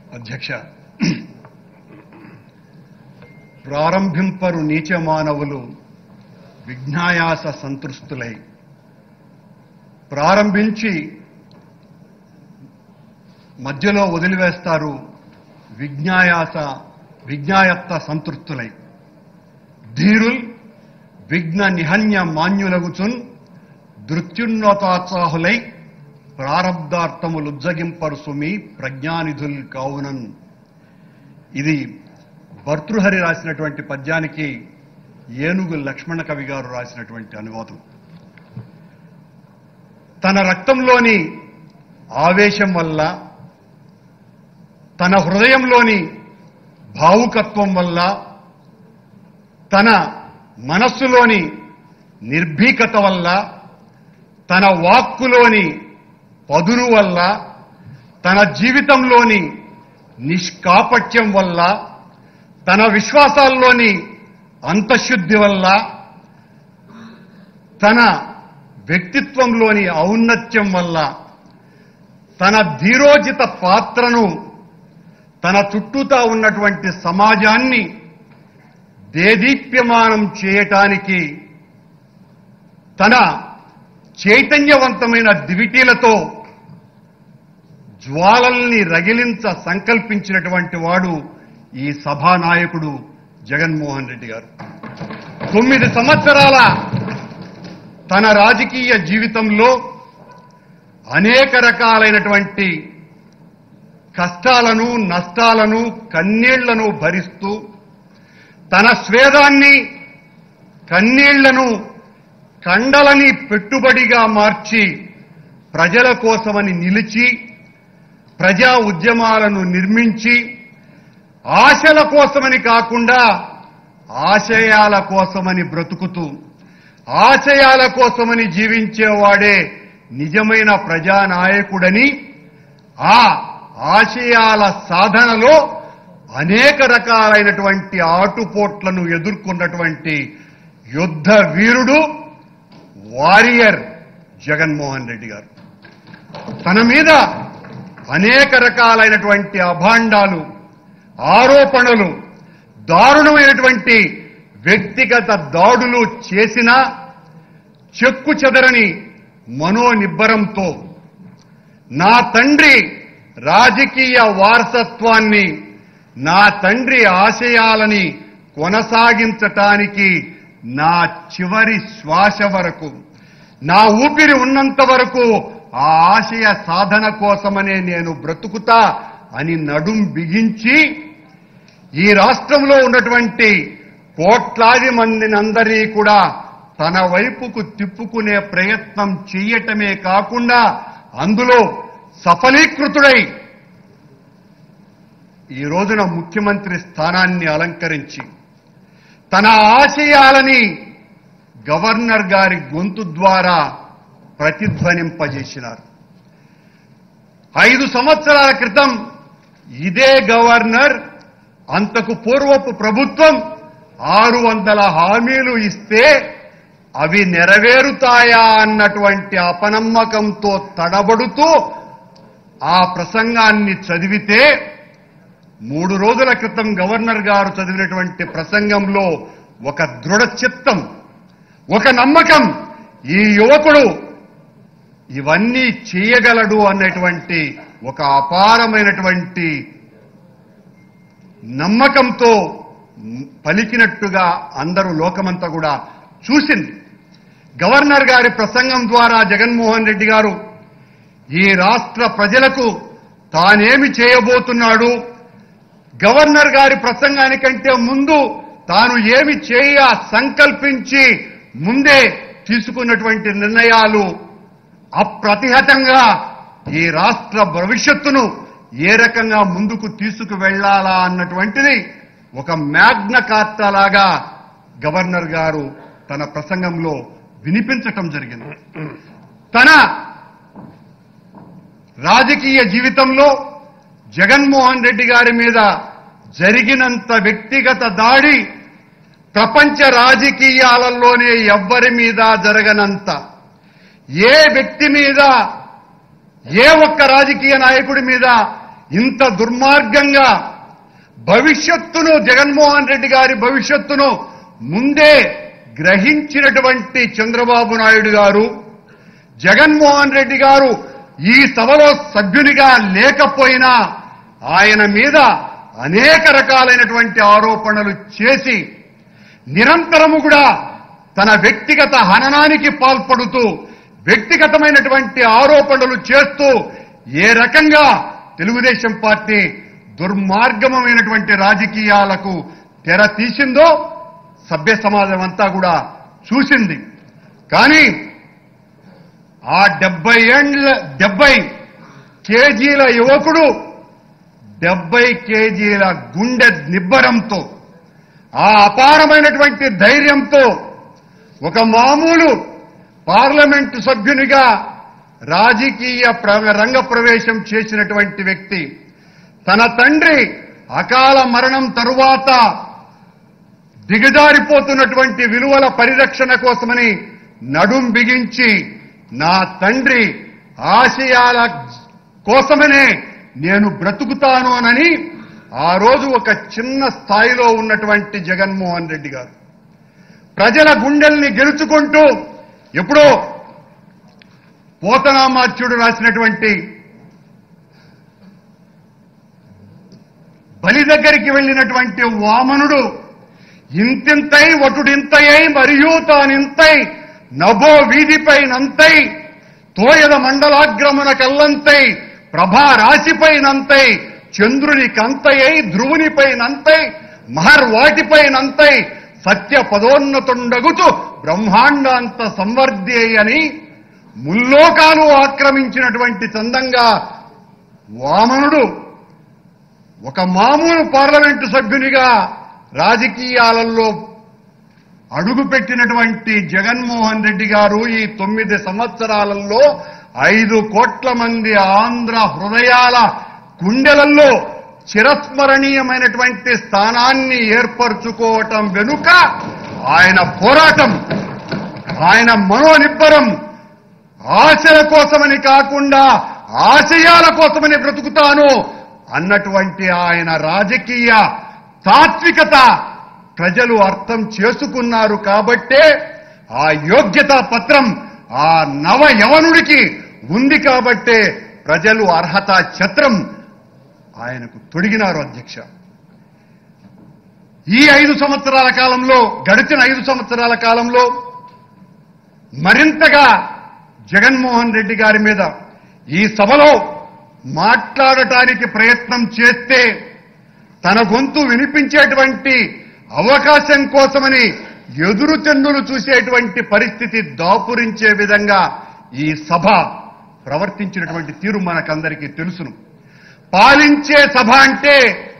అధ్యక్ష ప్రారంభింపరు నీచ మానవులు విజ్ఞాయాస సంతృష్టులై ప్రారంభించి మధ్యలో వదిలివేస్తారు విజ్ఞాయాస విజ్ఞాయత్త సంతృప్తులై ధీరుల్ విఘ్న నిహన్య మాన్యులగుచున్ దృత్యున్నతాత్సాహులై ప్రారబ్ధార్థములుజ్జగింపరు సుమి ప్రజ్ఞానిధుల్ కావునన్ ఇది భర్తృహరి రాసినటువంటి పద్యానికి ఏనుగు లక్ష్మణ కవి గారు రాసినటువంటి అనువాదం తన రక్తంలోని ఆవేశం వల్ల తన హృదయంలోని భావుకత్వం వల్ల తన మనస్సులోని నిర్భీకత వల్ల తన వాక్కులోని పదును వల్ల తన జీవితంలోని నిష్కాపట్యం వల్ల తన విశ్వాసాల్లోని అంతఃశుద్ధి వల్ల తన వ్యక్తిత్వంలోని ఔన్నత్యం వల్ల తన ధీరోజిత పాత్రను తన చుట్టూతా ఉన్నటువంటి సమాజాన్ని దేదీప్యమానం చేయటానికి తన చైతన్యవంతమైన దివిటీలతో జ్వాలల్ని రగిలించ సంకల్పించినటువంటి వాడు ఈ సభానాయకుడు జగన్మోహన్ రెడ్డి గారు తొమ్మిది సంవత్సరాల తన రాజకీయ జీవితంలో అనేక రకాలైనటువంటి కష్టాలను నష్టాలను కన్నీళ్లను భరిస్తూ తన స్వేదాన్ని కన్నీళ్లను కండలని పెట్టుబడిగా మార్చి ప్రజల కోసమని నిలిచి ప్రజా ఉద్యమాలను నిర్మించి ఆశల కోసమని కాకుండా ఆశయాల కోసమని బ్రతుకుతూ ఆశయాల కోసమని జీవించేవాడే నిజమైన ప్రజానాయకుడని ఆ ఆశయాల సాధనలో అనేక రకాలైనటువంటి ఆటుపోట్లను ఎదుర్కొన్నటువంటి యుద్ధ వీరుడు వారియర్ జగన్మోహన్ రెడ్డి గారు తన మీద అనేక రకాలైనటువంటి అభాండాలు ఆరోపణలు దారుణమైనటువంటి వ్యక్తిగత దాడులు చేసినా చెక్కు చెదరని మనోనిబ్బరంతో నా తండ్రి రాజకీయ వారసత్వాన్ని నా తండ్రి ఆశయాలని కొనసాగించటానికి నా చివరి శ్వాస వరకు నా ఊపిరి ఉన్నంత వరకు ఆ ఆశయ సాధన కోసమనే నేను బ్రతుకుతా అని నడుం బిగించి ఈ రాష్ట్రంలో ఉన్నటువంటి కోట్లాది మందిని అందరినీ కూడా తన వైపుకు తిప్పుకునే ప్రయత్నం చెయ్యటమే కాకుండా అందులో సఫలీకృతుడై ఈ రోజున ముఖ్యమంత్రి స్థానాన్ని అలంకరించి తన ఆశయాలని గవర్నర్ గారి గొంతు ద్వారా ప్రతిధ్వనింపజేసినారు ఐదు సంవత్సరాల క్రితం ఇదే గవర్నర్ అంతకు పూర్వపు ప్రభుత్వం ఆరు వందల హామీలు ఇస్తే అవి నెరవేరుతాయా అన్నటువంటి అపనమ్మకంతో తడబడుతూ ఆ ప్రసంగాన్ని చదివితే మూడు రోజుల క్రితం గవర్నర్ గారు చదివినటువంటి ప్రసంగంలో ఒక దృఢ చిత్తం ఒక నమ్మకం ఈ యువకుడు ఇవన్నీ చేయగలడు అనేటువంటి ఒక అపారమైనటువంటి నమ్మకంతో పలికినట్టుగా అందరూ లోకమంతా కూడా చూసింది గవర్నర్ గారి ప్రసంగం ద్వారా జగన్మోహన్ రెడ్డి గారు ఈ రాష్ట్ర ప్రజలకు తానేమి చేయబోతున్నాడు గవర్నర్ గారి ప్రసంగానికంటే ముందు తాను ఏమి చేయ సంకల్పించి ముందే తీసుకున్నటువంటి నిర్ణయాలు అప్రతిహతంగా ఈ రాష్ట్ర భవిష్యత్తును ఏ రకంగా ముందుకు తీసుకువెళ్లాలా అన్నటువంటిది ఒక మ్యాగ్న కార్టా లాగా గవర్నర్ గారు తన ప్రసంగంలో వినిపించటం జరిగింది తన రాజకీయ జీవితంలో జగన్మోహన్ రెడ్డి గారి మీద జరిగినంత వ్యక్తిగత దాడి ప్రపంచ రాజకీయాలలోనే ఎవ్వరి మీద జరగనంత ఏ వ్యక్తి మీద ఏ ఒక్క రాజకీయ నాయకుడి మీద ఇంత దుర్మార్గంగా భవిష్యత్తును జగన్మోహన్ రెడ్డి గారి భవిష్యత్తును ముందే గ్రహించినటువంటి చంద్రబాబు నాయుడు గారు జగన్మోహన్ రెడ్డి గారు ఈ సభలో సభ్యునిగా లేకపోయినా ఆయన మీద అనేక రకాలైనటువంటి ఆరోపణలు చేసి నిరంతరము కూడా తన వ్యక్తిగత హననానికి పాల్పడుతూ వ్యక్తిగతమైనటువంటి ఆరోపణలు చేస్తూ ఏ రకంగా తెలుగుదేశం పార్టీ దుర్మార్గమైనటువంటి రాజకీయాలకు తెర తీసిందో సభ్య సమాజం అంతా కూడా చూసింది కానీ ఆ డెబ్బై ఏండ్ల డెబ్బై కేజీల యువకుడు డెబ్బై కేజీల గుండె నిబ్బరంతో ఆ అపారమైనటువంటి ధైర్యంతో ఒక మామూలు పార్లమెంటు సభ్యునిగా రాజకీయ ప్ర- రంగ ప్రవేశం చేసినటువంటి వ్యక్తి తన తండ్రి అకాల మరణం తరువాత దిగజారిపోతున్నటువంటి విలువల పరిరక్షణ కోసమని నడుం బిగించి నా తండ్రి ఆశయాల కోసమనే నేను బ్రతుకుతాను అనని ఆ రోజు ఒక చిన్న స్థాయిలో ఉన్నటువంటి జగన్మోహన్ రెడ్డి గారు ప్రజల గుండెల్ని గెలుచుకుంటూ ఎప్పుడో పోతనామాత్యుడు రాసినటువంటి బలి దగ్గరికి వెళ్ళినటువంటి వామనుడు ఇంతింతై వటుడింతయై మరియు తానింతై నభో వీధిపై నంతై తోయద మండలాగ్రమున కల్లంతై ప్రభా రాశిపై నంతై చంద్రుని కంతయై ధ్రువునిపై నంతై మహర్వాటిపై నంతై సత్య పదోన్నతుండగుచు బ్రహ్మాండాంత సంవర్ధి అని ముల్లోకాలు ఆక్రమించినటువంటి చందంగా వామనుడు ఒక మామూలు పార్లమెంటు సభ్యునిగా రాజకీయాలలో అడుగుపెట్టినటువంటి జగన్మోహన్ రెడ్డి గారు ఈ తొమ్మిది సంవత్సరాలలో ఐదు కోట్ల మంది ఆంధ్ర హృదయాల గుండెలలో చిరస్మరణీయమైనటువంటి స్థానాన్ని ఏర్పరచుకోవటం వెనుక ఆయన పోరాటం ఆయన మనోనిబ్బరం ఆశల కోసమని కాకుండా ఆశయాల కోసమని బ్రతుకుతాను అన్నటువంటి ఆయన రాజకీయ తాత్వికత ప్రజలు అర్థం చేసుకున్నారు కాబట్టే ఆ యోగ్యతా పత్రం ఆ నవ యవనుడికి ఉంది కాబట్టే ప్రజలు అర్హత ఛత్రం ఆయనకు తొడిగినారు అధ్యక్ష ఈ ఐదు సంవత్సరాల కాలంలో గడిచిన ఐదు సంవత్సరాల కాలంలో మరింతగా జగన్మోహన్ రెడ్డి గారి మీద ఈ సభలో మాట్లాడటానికి ప్రయత్నం చేస్తే తన గొంతు వినిపించేటువంటి అవకాశం కోసమని ఎదురు చెన్నులు చూసేటువంటి పరిస్థితి దాపురించే విధంగా ఈ సభ ప్రవర్తించినటువంటి తీరు మనకందరికీ తెలుసును పాలించే సభ అంటే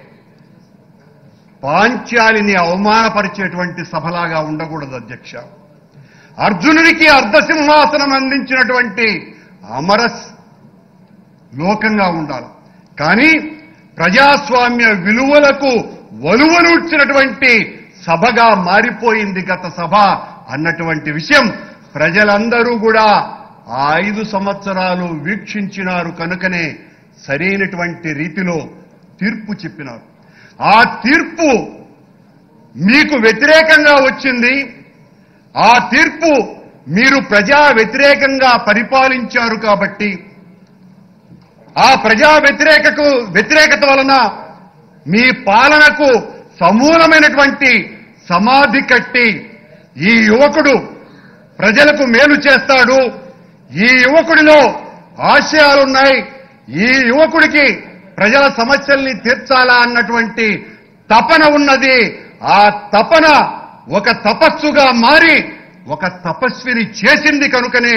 పాంచాలిని అవమానపరిచేటువంటి సభలాగా ఉండకూడదు అధ్యక్ష అర్జునుడికి అర్ధసింహాసనం అందించినటువంటి అమర లోకంగా ఉండాలి కానీ ప్రజాస్వామ్య విలువలకు వలువనూడ్చినటువంటి సభగా మారిపోయింది గత సభ అన్నటువంటి విషయం ప్రజలందరూ కూడా ఆ ఐదు సంవత్సరాలు వీక్షించినారు కనుకనే సరైనటువంటి రీతిలో తీర్పు చెప్పినారు ఆ తీర్పు మీకు వ్యతిరేకంగా వచ్చింది ఆ తీర్పు మీరు ప్రజా వ్యతిరేకంగా పరిపాలించారు కాబట్టి ఆ ప్రజా వ్యతిరేకకు వ్యతిరేకత వలన మీ పాలనకు సమూలమైనటువంటి సమాధి కట్టి ఈ యువకుడు ప్రజలకు మేలు చేస్తాడు ఈ యువకుడిలో ఆశయాలున్నాయి ఈ యువకుడికి ప్రజల సమస్యల్ని తీర్చాలా అన్నటువంటి తపన ఉన్నది ఆ తపన ఒక తపస్సుగా మారి ఒక తపస్విని చేసింది కనుకనే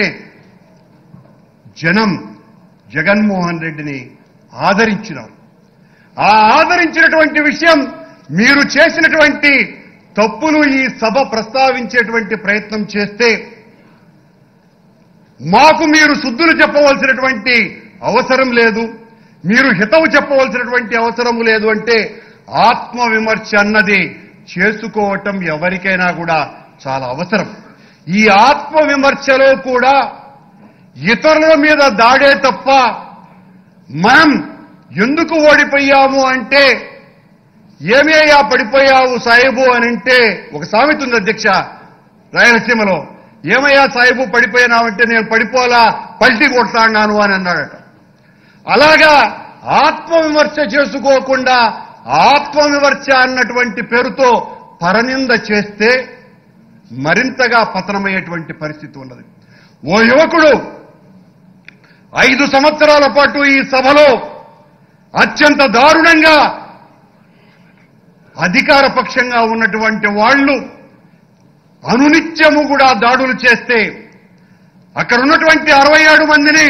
జనం జగన్మోహన్ రెడ్డిని ఆదరించినారు ఆ ఆదరించినటువంటి విషయం మీరు చేసినటువంటి తప్పులు ఈ సభ ప్రస్తావించేటువంటి ప్రయత్నం చేస్తే మాకు మీరు శుద్ధులు చెప్పవలసినటువంటి అవసరం లేదు మీరు హితవు చెప్పవలసినటువంటి అవసరం లేదు అంటే ఆత్మవిమర్శ అన్నది చేసుకోవటం ఎవరికైనా కూడా చాలా అవసరం ఈ ఆత్మవిమర్శలో కూడా ఇతరుల మీద దాడే తప్ప మనం ఎందుకు ఓడిపోయాము అంటే ఏమేయా పడిపోయావు సాయిబు అని అంటే ఒక సామెత ఉంది అధ్యక్ష రాయలసీమలో ఏమయ్యా సాయిబు పడిపోయినావంటే నేను పడిపోలా పల్టీ కొడతాన్నాను అని అన్నాడట అలాగా ఆత్మవిమర్శ చేసుకోకుండా ఆత్మవిమర్శ అన్నటువంటి పేరుతో పరనింద చేస్తే మరింతగా పతనమయ్యేటువంటి పరిస్థితి ఉన్నది ఓ యువకుడు ఐదు సంవత్సరాల పాటు ఈ సభలో అత్యంత దారుణంగా అధికార పక్షంగా ఉన్నటువంటి వాళ్ళు అనునిత్యము కూడా దాడులు చేస్తే అక్కడ ఉన్నటువంటి అరవై ఏడు మందిని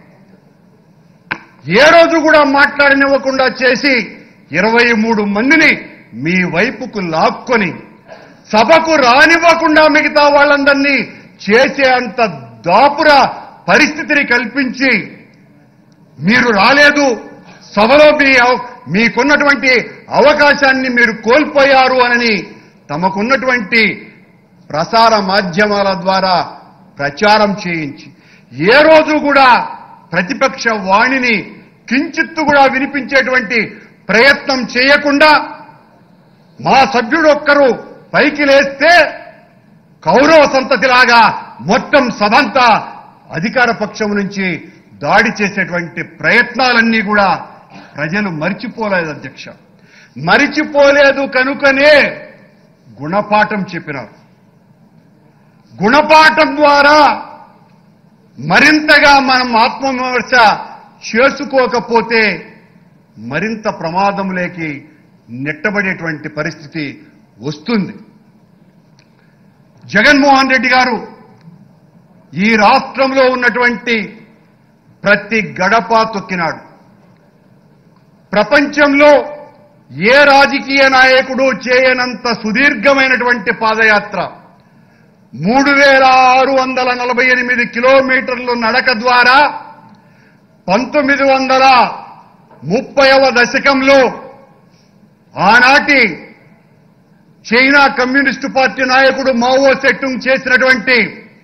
ఏ రోజు కూడా మాట్లాడనివ్వకుండా చేసి ఇరవై మూడు మందిని మీ వైపుకు లాక్కొని సభకు రానివ్వకుండా మిగతా వాళ్ళందరినీ చేసే అంత దాపుర పరిస్థితిని కల్పించి మీరు రాలేదు సభలో మీ అవ- మీకున్నటువంటి అవకాశాన్ని మీరు కోల్పోయారు అని తమకున్నటువంటి ప్రసార మాధ్యమాల ద్వారా ప్రచారం చేయించి ఏ రోజు కూడా ప్రతిపక్ష వాణిని కించిత్తు కూడా వినిపించేటువంటి ప్రయత్నం చేయకుండా మా సభ్యుడు ఒక్కరు పైకి లేస్తే కౌరవ సంతతిలాగా మొత్తం సభంతా అధికార పక్షం నుంచి దాడి చేసేటువంటి ప్రయత్నాలన్నీ కూడా ప్రజలు మరిచిపోలేదు అధ్యక్ష మరిచిపోలేదు కనుకనే గుణపాఠం చెప్పినారు గుణపాఠం ద్వారా మరింతగా మనం ఆత్మవిమర్శ చేసుకోకపోతే మరింత ప్రమాదంలోకి నెట్టబడేటువంటి పరిస్థితి వస్తుంది జగన్మోహన్ రెడ్డి గారు ఈ రాష్ట్రంలో ఉన్నటువంటి ప్రతి గడప తొక్కినాడు ప్రపంచంలో ఏ రాజకీయ నాయకుడు చేయనంత సుదీర్ఘమైనటువంటి పాదయాత్ర మూడు వేల ఆరు వందల నలభై ఎనిమిది కిలోమీటర్లు నడక ద్వారా పంతొమ్మిది వందల ముప్పైవ దశకంలో ఆనాటి చైనా కమ్యూనిస్టు పార్టీ నాయకుడు మావో సెట్టుంగ్ చేసినటువంటి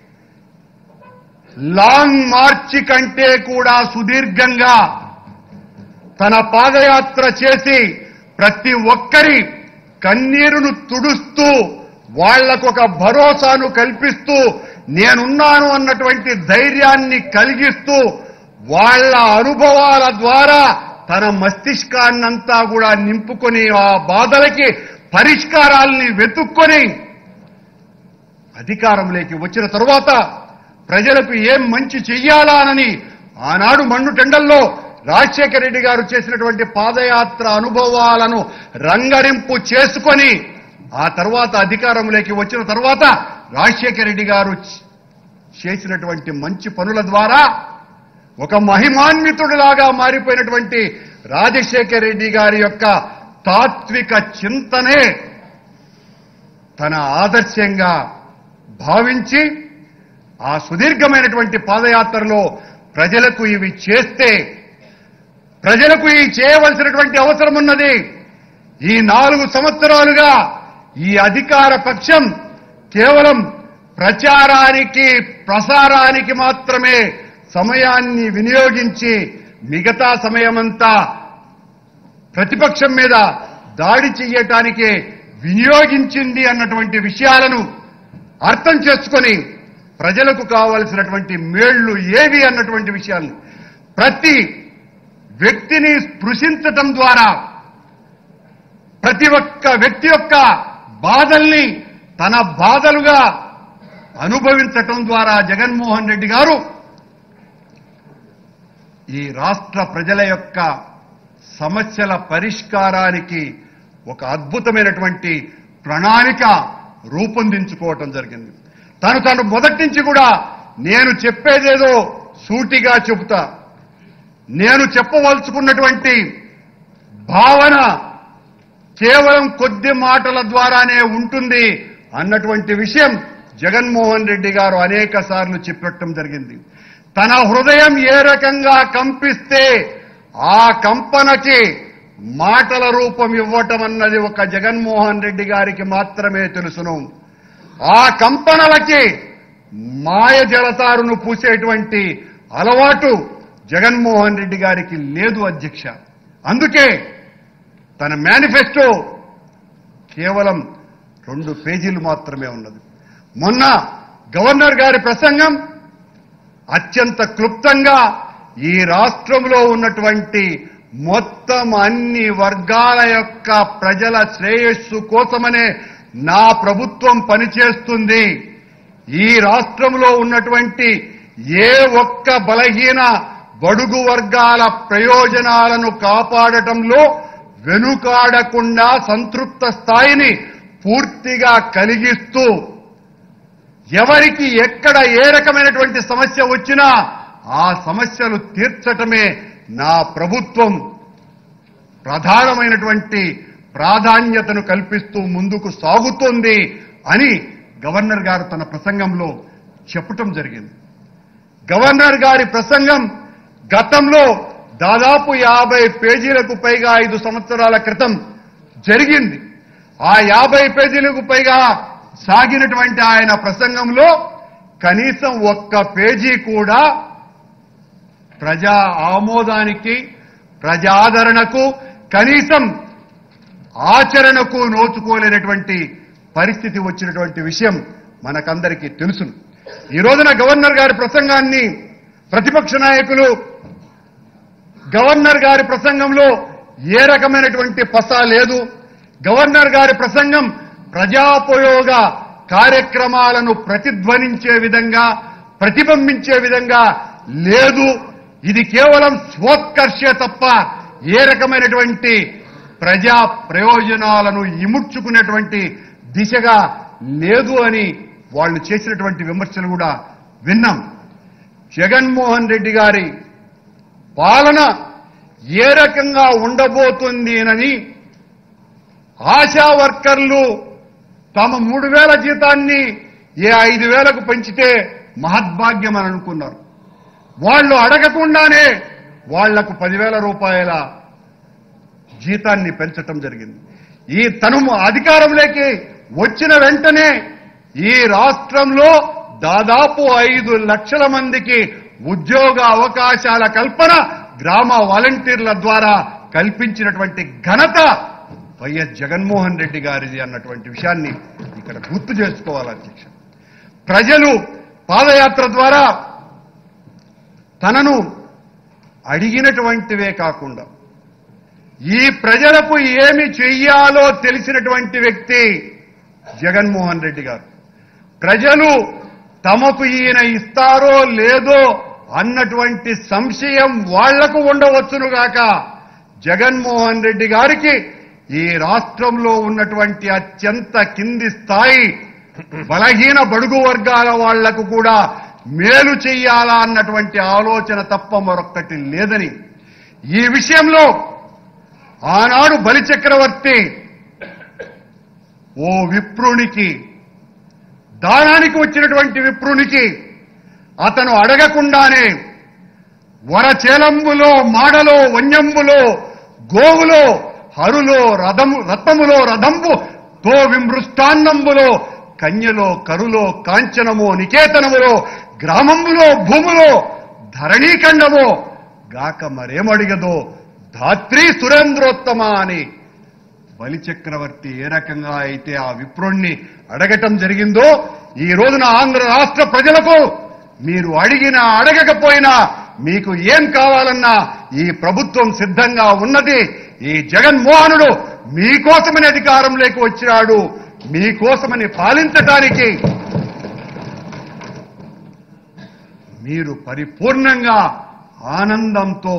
లాంగ్ మార్చి కంటే కూడా సుదీర్ఘంగా తన పాదయాత్ర చేసి ప్రతి ఒక్కరి కన్నీరును తుడుస్తూ వాళ్లకొక భరోసాను కల్పిస్తూ నేనున్నాను అన్నటువంటి ధైర్యాన్ని కలిగిస్తూ వాళ్ళ అనుభవాల ద్వారా తన మస్తిష్కాన్నంతా కూడా నింపుకొని ఆ బాధలకి పరిష్కారాల్ని వెతుక్కొని అధికారంలోకి వచ్చిన తరువాత ప్రజలకు ఏం మంచి చెయ్యాలానని ఆనాడు మండు టెండల్లో రాజశేఖర రెడ్డి గారు చేసినటువంటి పాదయాత్ర అనుభవాలను రంగరింపు చేసుకొని ఆ తర్వాత అధికారంలోకి వచ్చిన తర్వాత రాజశేఖర రెడ్డి గారు చ- చేసినటువంటి మంచి పనుల ద్వారా ఒక మహిమాన్వితుడిలాగా మారిపోయినటువంటి రాజశేఖర రెడ్డి గారి యొక్క తాత్విక చింతనే తన ఆదర్శంగా భావించి ఆ సుదీర్ఘమైనటువంటి పాదయాత్రలో ప్రజలకు ఇవి చేస్తే ప్రజలకు ఈ చేయవలసినటువంటి అవసరం ఉన్నది ఈ నాలుగు సంవత్సరాలుగా ఈ అధికార పక్షం కేవలం ప్రచారానికి ప్రసారానికి మాత్రమే సమయాన్ని వినియోగించి మిగతా సమయమంతా ప్రతిపక్షం మీద దాడి చెయ్యటానికే వినియోగించింది అన్నటువంటి విషయాలను అర్థం చేసుకొని ప్రజలకు కావలసినటువంటి మేళ్లు ఏవి అన్నటువంటి విషయాలను ప్రతి వ్యక్తిని స్పృశించటం ద్వారా ప్రతి ఒక్క వ్యక్తి యొక్క బాధల్ని తన బాధలుగా అనుభవించటం ద్వారా జగన్మోహన్ రెడ్డి గారు ఈ రాష్ట్ర ప్రజల యొక్క సమస్యల పరిష్కారానికి ఒక అద్భుతమైనటువంటి ప్రణాళిక రూపొందించుకోవటం జరిగింది తను తను మొదటి నుంచి కూడా నేను చెప్పేదేదో సూటిగా చెబుతా నేను చెప్పవలసుకున్నటువంటి భావన కేవలం కొద్ది మాటల ద్వారానే ఉంటుంది అన్నటువంటి విషయం జగన్మోహన్ రెడ్డి గారు అనేక సార్లు చెప్పటం జరిగింది తన హృదయం ఏ రకంగా కంపిస్తే ఆ కంపనకి మాటల రూపం ఇవ్వటం అన్నది ఒక జగన్మోహన్ రెడ్డి గారికి మాత్రమే తెలుసును ఆ కంపనలకి మాయ జలతారును పూసేటువంటి అలవాటు జగన్మోహన్ రెడ్డి గారికి లేదు అధ్యక్ష అందుకే తన మేనిఫెస్టో కేవలం రెండు పేజీలు మాత్రమే ఉన్నది మొన్న గవర్నర్ గారి ప్రసంగం అత్యంత క్లుప్తంగా ఈ రాష్ట్రంలో ఉన్నటువంటి మొత్తం అన్ని వర్గాల యొక్క ప్రజల శ్రేయస్సు కోసమనే నా ప్రభుత్వం పనిచేస్తుంది ఈ రాష్ట్రంలో ఉన్నటువంటి ఏ ఒక్క బలహీన బడుగు వర్గాల ప్రయోజనాలను కాపాడటంలో వెనుకాడకుండా సంతృప్త స్థాయిని పూర్తిగా కలిగిస్తూ ఎవరికి ఎక్కడ ఏ రకమైనటువంటి సమస్య వచ్చినా ఆ సమస్యలు తీర్చటమే నా ప్రభుత్వం ప్రధానమైనటువంటి ప్రాధాన్యతను కల్పిస్తూ ముందుకు సాగుతోంది అని గవర్నర్ గారు తన ప్రసంగంలో చెప్పటం జరిగింది గవర్నర్ గారి ప్రసంగం గతంలో దాదాపు యాభై పేజీలకు పైగా ఐదు సంవత్సరాల క్రితం జరిగింది ఆ యాభై పేజీలకు పైగా సాగినటువంటి ఆయన ప్రసంగంలో కనీసం ఒక్క పేజీ కూడా ప్రజా ఆమోదానికి ప్రజాదరణకు కనీసం ఆచరణకు నోచుకోలేనటువంటి పరిస్థితి వచ్చినటువంటి విషయం మనకందరికీ తెలుసును ఈ రోజున గవర్నర్ గారి ప్రసంగాన్ని ప్రతిపక్ష నాయకులు గవర్నర్ గారి ప్రసంగంలో ఏ రకమైనటువంటి పస లేదు గవర్నర్ గారి ప్రసంగం ప్రజాపయోగ కార్యక్రమాలను ప్రతిధ్వనించే విధంగా ప్రతిబింబించే విధంగా లేదు ఇది కేవలం స్వోత్కర్షే తప్ప ఏ రకమైనటువంటి ప్రజా ప్రయోజనాలను ఇముడ్చుకునేటువంటి దిశగా లేదు అని వాళ్ళు చేసినటువంటి విమర్శలు కూడా విన్నాం జగన్మోహన్ రెడ్డి గారి పాలన ఏ రకంగా ఉండబోతుంది అని ఆశా వర్కర్లు తమ మూడు వేల జీతాన్ని ఏ ఐదు వేలకు పెంచితే మహద్భాగ్యం అని అనుకున్నారు వాళ్ళు అడగకుండానే వాళ్లకు పదివేల రూపాయల జీతాన్ని పెంచటం జరిగింది ఈ తను అధికారంలోకి వచ్చిన వెంటనే ఈ రాష్ట్రంలో దాదాపు ఐదు లక్షల మందికి ఉద్యోగ అవకాశాల కల్పన గ్రామ వాలంటీర్ల ద్వారా కల్పించినటువంటి ఘనత వైఎస్ జగన్మోహన్ రెడ్డి గారిది అన్నటువంటి విషయాన్ని ఇక్కడ గుర్తు చేసుకోవాలి అధ్యక్ష ప్రజలు పాదయాత్ర ద్వారా తనను అడిగినటువంటివే కాకుండా ఈ ప్రజలకు ఏమి చెయ్యాలో తెలిసినటువంటి వ్యక్తి జగన్మోహన్ రెడ్డి గారు ప్రజలు తమకు ఈయన ఇస్తారో లేదో అన్నటువంటి సంశయం వాళ్లకు ఉండవచ్చునుగాక జగన్మోహన్ రెడ్డి గారికి ఈ రాష్ట్రంలో ఉన్నటువంటి అత్యంత కింది స్థాయి బలహీన బడుగు వర్గాల వాళ్లకు కూడా మేలు చెయ్యాలా అన్నటువంటి ఆలోచన తప్ప మరొక్కటి లేదని ఈ విషయంలో ఆనాడు బలిచక్రవర్తి ఓ విప్రునికి దానానికి వచ్చినటువంటి విప్రునికి అతను అడగకుండానే వరచేలంబులో మాడలో వన్యంబులో గోవులో హరులో రథము రథములో రథంబు తో విమృష్టాన్నంబులో కన్యలో కరులో కాంచనమో నికేతనములో గ్రామంబులో భూములో ధరణీఖండమో గాక మరేమడిగదో ధాత్రి సురేంద్రోత్తమ అని బలిచక్రవర్తి ఏ రకంగా అయితే ఆ విప్రుణ్ణి అడగటం జరిగిందో ఈ రోజున ఆంధ్ర రాష్ట్ర ప్రజలకు మీరు అడిగినా అడగకపోయినా మీకు ఏం కావాలన్నా ఈ ప్రభుత్వం సిద్ధంగా ఉన్నది ఈ జగన్మోహనుడు మీకోసమని అధికారంలోకి వచ్చినాడు మీకోసమని పాలించటానికి మీరు పరిపూర్ణంగా ఆనందంతో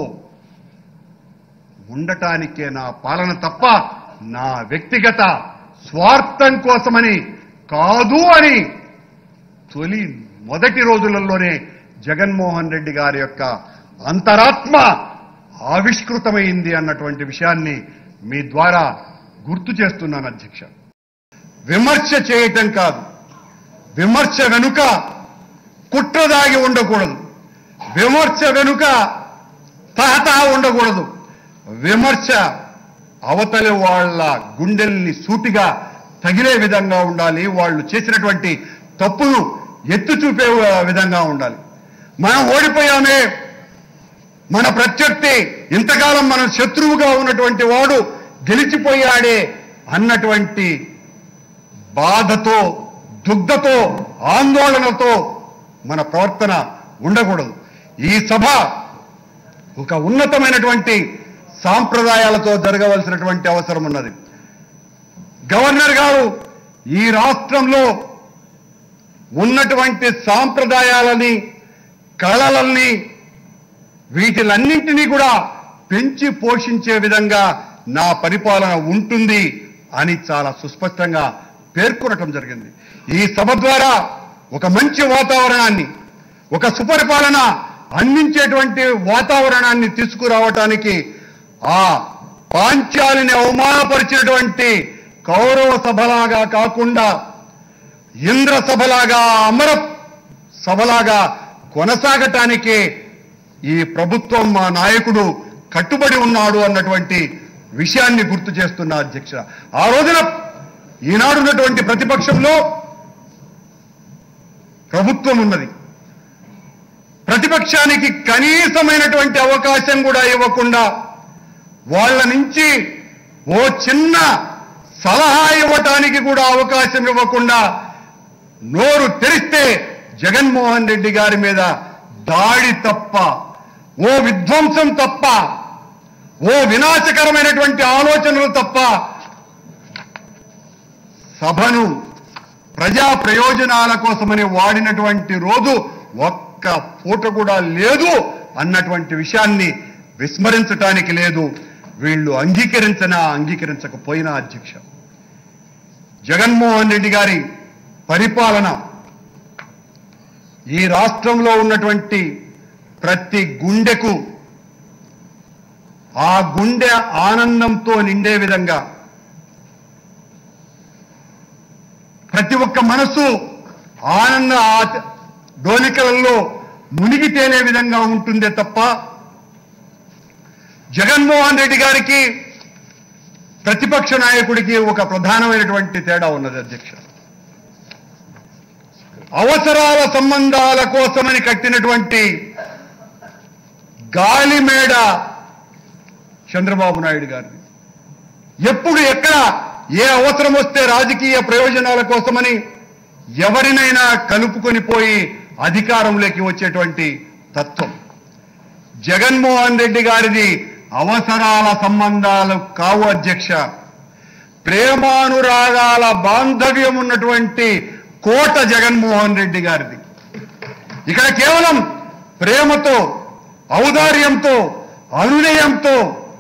ఉండటానికే నా పాలన తప్ప నా వ్యక్తిగత స్వార్థం కోసమని కాదు అని తొలి మొదటి రోజులలోనే జగన్మోహన్ రెడ్డి గారి యొక్క అంతరాత్మ ఆవిష్కృతమైంది అన్నటువంటి విషయాన్ని మీ ద్వారా గుర్తు చేస్తున్నాను అధ్యక్ష విమర్శ చేయటం కాదు విమర్శ వెనుక కుట్ర దాగి ఉండకూడదు విమర్శ వెనుక తాత ఉండకూడదు విమర్శ అవతలి వాళ్ళ గుండెల్ని సూటిగా తగిలే విధంగా ఉండాలి వాళ్ళు చేసినటువంటి తప్పును ఎత్తు చూపే విధంగా ఉండాలి మనం ఓడిపోయామే మన ప్రత్యర్థి ఇంతకాలం మన శత్రువుగా ఉన్నటువంటి వాడు గెలిచిపోయాడే అన్నటువంటి బాధతో దుగ్ధతో ఆందోళనతో మన ప్రవర్తన ఉండకూడదు ఈ సభ ఒక ఉన్నతమైనటువంటి సాంప్రదాయాలతో జరగవలసినటువంటి అవసరం ఉన్నది గవర్నర్ గారు ఈ రాష్ట్రంలో ఉన్నటువంటి సాంప్రదాయాలని కళలని వీటిలన్నింటినీ కూడా పెంచి పోషించే విధంగా నా పరిపాలన ఉంటుంది అని చాలా సుస్పష్టంగా పేర్కొనటం జరిగింది ఈ సభ ద్వారా ఒక మంచి వాతావరణాన్ని ఒక సుపరిపాలన అందించేటువంటి వాతావరణాన్ని తీసుకురావటానికి ఆ పాంచాలిని అవమానపరిచినటువంటి కౌరవ సభలాగా కాకుండా ఇంద్ర సభలాగా అమర సభలాగా కొనసాగటానికే ఈ ప్రభుత్వం మా నాయకుడు కట్టుబడి ఉన్నాడు అన్నటువంటి విషయాన్ని గుర్తు చేస్తున్న అధ్యక్ష ఆ రోజున ఈనాడున్నటువంటి ప్రతిపక్షంలో ప్రభుత్వం ఉన్నది ప్రతిపక్షానికి కనీసమైనటువంటి అవకాశం కూడా ఇవ్వకుండా వాళ్ళ నుంచి ఓ చిన్న సలహా ఇవ్వటానికి కూడా అవకాశం ఇవ్వకుండా నోరు తెరిస్తే జగన్మోహన్ రెడ్డి గారి మీద దాడి తప్ప ఓ విధ్వంసం తప్ప ఓ వినాశకరమైనటువంటి ఆలోచనలు తప్ప సభను ప్రజా ప్రయోజనాల కోసమని వాడినటువంటి రోజు ఒక్క పూట కూడా లేదు అన్నటువంటి విషయాన్ని విస్మరించటానికి లేదు వీళ్ళు అంగీకరించినా అంగీకరించకపోయినా అధ్యక్ష జగన్మోహన్ రెడ్డి గారి పరిపాలన ఈ రాష్ట్రంలో ఉన్నటువంటి ప్రతి గుండెకు ఆ గుండె ఆనందంతో నిండే విధంగా ప్రతి ఒక్క మనసు ఆనంద ఆత- డోలికలలో మునిగి తేలే విధంగా ఉంటుందే తప్ప జగన్మోహన్ రెడ్డి గారికి ప్రతిపక్ష నాయకుడికి ఒక ప్రధానమైనటువంటి తేడా ఉన్నది అధ్యక్ష అవసరాల సంబంధాల కోసమని కట్టినటువంటి గాలిమేడ చంద్రబాబు నాయుడు గారిది ఎప్పుడు ఎక్కడ ఏ అవసరం వస్తే రాజకీయ ప్రయోజనాల కోసమని ఎవరినైనా కలుపుకొని పోయి అధికారంలోకి వచ్చేటువంటి తత్వం జగన్మోహన్ రెడ్డి గారిది అవసరాల సంబంధాలు కావు అధ్యక్ష ప్రేమానురాగాల బాంధవ్యం ఉన్నటువంటి కోట జగన్మోహన్ రెడ్డి గారిది ఇక్కడ కేవలం ప్రేమతో ఔదార్యంతో అనునయంతో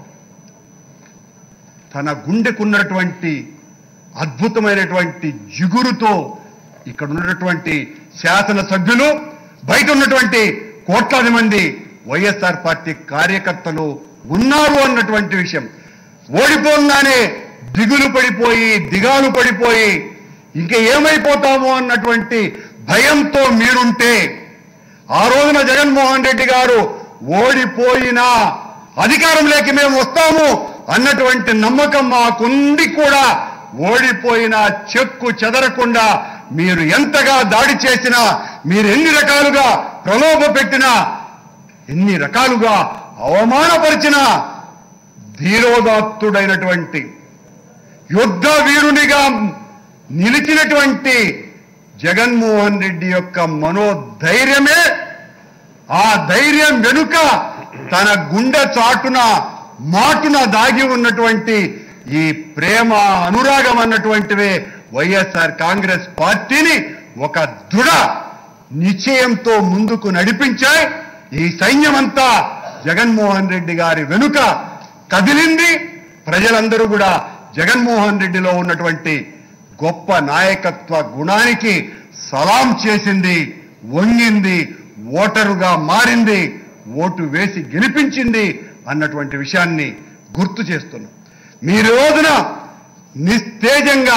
తన గుండెకున్నటువంటి అద్భుతమైనటువంటి జిగురుతో ఇక్కడ ఉన్నటువంటి శాసనసభ్యులు బయట ఉన్నటువంటి కోట్లాది మంది వైఎస్ఆర్ పార్టీ కార్యకర్తలు ఉన్నారు అన్నటువంటి విషయం ఓడిపోగానే దిగులు పడిపోయి దిగాలు పడిపోయి ఇంక ఏమైపోతామో అన్నటువంటి భయంతో మీరుంటే ఆ రోజున జగన్మోహన్ రెడ్డి గారు ఓడిపోయినా అధికారంలోకి మేము వస్తాము అన్నటువంటి నమ్మకం మాకుండి కూడా ఓడిపోయినా చెక్కు చెదరకుండా మీరు ఎంతగా దాడి చేసినా మీరు ఎన్ని రకాలుగా ప్రలోభ పెట్టినా ఎన్ని రకాలుగా అవమానపరిచినా ధీరోదాత్తుడైనటువంటి యుద్ధ వీరునిగా నిలిచినటువంటి జగన్మోహన్ రెడ్డి యొక్క మనోధైర్యమే ఆ ధైర్యం వెనుక తన గుండె చాటున మాటున దాగి ఉన్నటువంటి ఈ ప్రేమ అనురాగం అన్నటువంటివే వైఎస్ఆర్ కాంగ్రెస్ పార్టీని ఒక దృఢ నిశ్చయంతో ముందుకు నడిపించాయి ఈ సైన్యమంతా జగన్మోహన్ రెడ్డి గారి వెనుక కదిలింది ప్రజలందరూ కూడా జగన్మోహన్ రెడ్డిలో ఉన్నటువంటి గొప్ప నాయకత్వ గుణానికి సలాం చేసింది వంగింది ఓటరుగా మారింది ఓటు వేసి గెలిపించింది అన్నటువంటి విషయాన్ని గుర్తు చేస్తున్నాం మీరు ఈ రోజున నిస్తేజంగా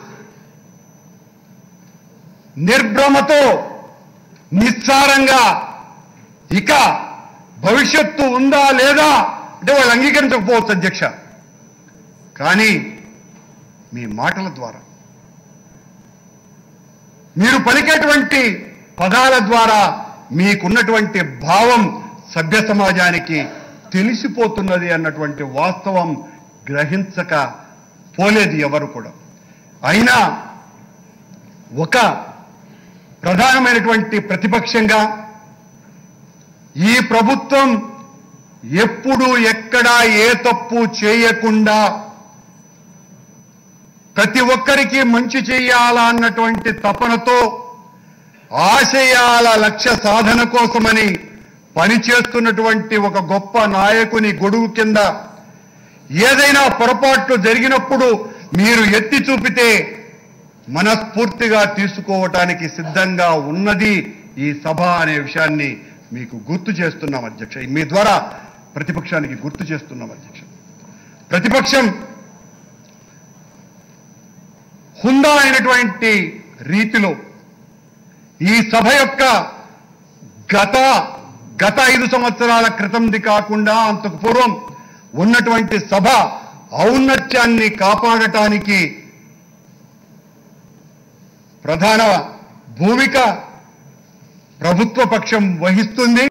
నిర్భ్రమతో నిస్సారంగా ఇక భవిష్యత్తు ఉందా లేదా అంటే వాళ్ళు అంగీకరించకపోవచ్చు అధ్యక్ష కానీ మీ మాటల ద్వారా మీరు పలికేటువంటి పదాల ద్వారా మీకున్నటువంటి భావం సభ్య సమాజానికి తెలిసిపోతున్నది అన్నటువంటి వాస్తవం గ్రహించక పోలేదు ఎవరు కూడా అయినా ఒక ప్రధానమైనటువంటి ప్రతిపక్షంగా ఈ ప్రభుత్వం ఎప్పుడు ఎక్కడా ఏ తప్పు చేయకుండా ప్రతి ఒక్కరికి మంచి చేయాలా అన్నటువంటి తపనతో ఆశయాల లక్ష్య సాధన కోసమని పనిచేస్తున్నటువంటి ఒక గొప్ప నాయకుని గొడుగు కింద ఏదైనా పొరపాట్లు జరిగినప్పుడు మీరు ఎత్తి చూపితే మనస్ఫూర్తిగా తీసుకోవటానికి సిద్ధంగా ఉన్నది ఈ సభ అనే విషయాన్ని మీకు గుర్తు చేస్తున్నాం అధ్యక్ష మీ ద్వారా ప్రతిపక్షానికి గుర్తు చేస్తున్నాం అధ్యక్ష ప్రతిపక్షం హుందా అయినటువంటి రీతిలో ఈ సభ యొక్క గత గత ఐదు సంవత్సరాల క్రితంది కాకుండా అంతకు పూర్వం ఉన్నటువంటి సభ ఔన్నత్యాన్ని కాపాడటానికి ప్రధాన భూమిక ప్రభుత్వ పక్షం వహిస్తుంది